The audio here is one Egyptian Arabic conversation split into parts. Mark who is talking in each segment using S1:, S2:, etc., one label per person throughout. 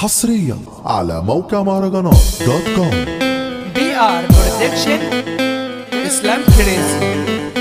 S1: حصريا على موقع مهرجانات دوت كوم
S2: بي ار برودكشن اسلام كريزي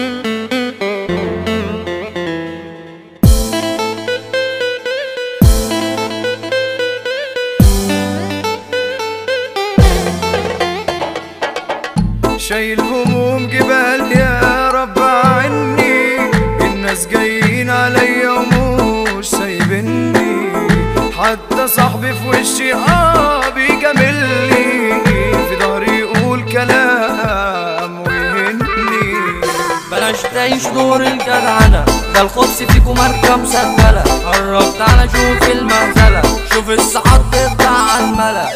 S3: شايل هموم جبال يا رب عني الناس جايين عليا ومش سايبني حتى صاحبي في وشي اه بيجاملني في ظهري يقول كلام ويهني
S4: بلاش تعيش دور الجدعنة ده الخبز فيكم ماركة مسجلة قربت على شوف المهزلة شوف الصحاب تقطع على الملأ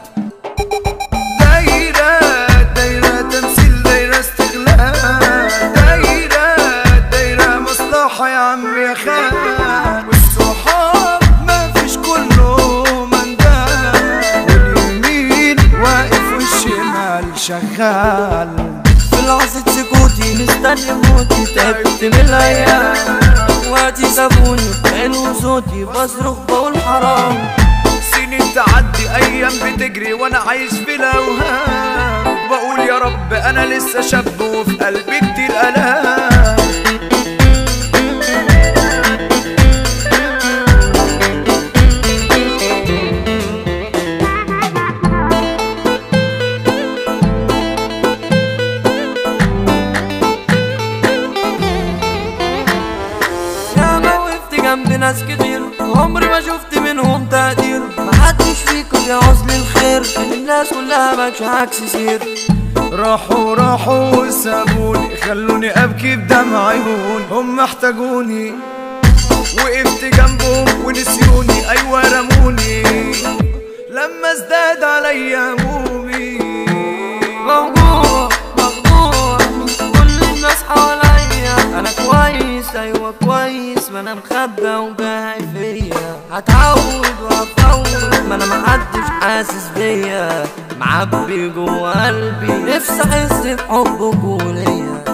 S3: دايرة دايرة تمثيل دايرة استغلال دايرة دايرة مصلحة يا عم يا خال والصحاب ما فيش كله مندال واليمين واقف والشمال شغال
S4: في لحظة سكوتي مستني موتي تعبت من الأيام وقتي سابوني حلو صوتي بصرخ بقول حرام
S3: سنين تعدي ايام بتجري وانا عايش في الاوهام بقول يا رب انا لسه شاب وفي قلبي كتير الام
S4: يا ما وقفت جنب ناس كتير عمري ما شفت منهم تقدير محدش فيكم يعوز لي الخير الناس كلها ماكش عكس سير
S3: راحوا راحوا وسابوني خلوني ابكي بدمع عيون هم احتاجوني وقفت جنبهم ونسيوني ايوه رموني لما ازداد عليا همومي
S4: موجوع مخدوع كل الناس حواليا انا كويس ايوه كويس ما انا مخبى وجاي فيا هتعود وهفوت ما انا محدش حاسس بيا معبي جوا قلبي نفسي احس بحبكوا ليا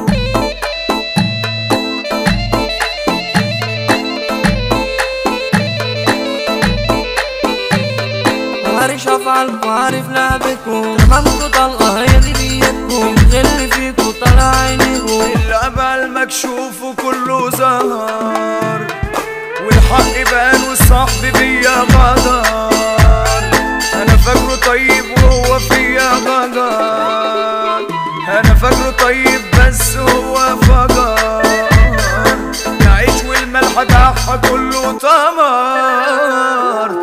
S4: عارف افعالكوا عارف لعبكوا تمامكوا طلقه هي دي نيتكوا الغل فيكوا طالع عينيكوا
S3: اللعبة المكشوف وكله زهر والحق بان والصحب بيا غدر انا فاكره طيب وهو فيا غدر انا فاكره طيب بس هو فجر العيش والملح بتاعها كله تمر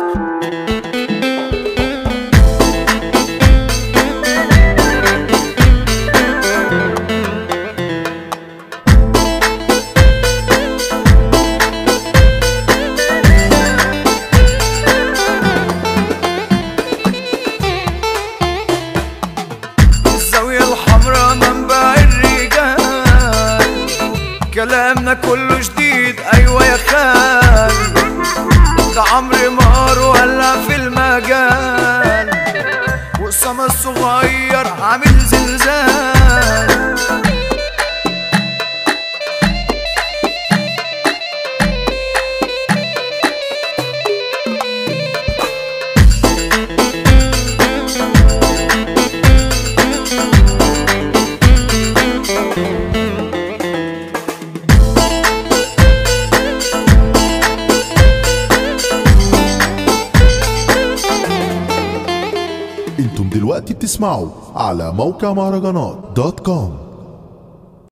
S3: الزاوية الحمراء منبع الرجال كلامنا كله جديد أيوة يا خال ده عمرو مار ولا في المجال وأسامة الصغير عامل زلزال
S1: انتم دلوقتي بتسمعوا على موقع مهرجانات دوت كوم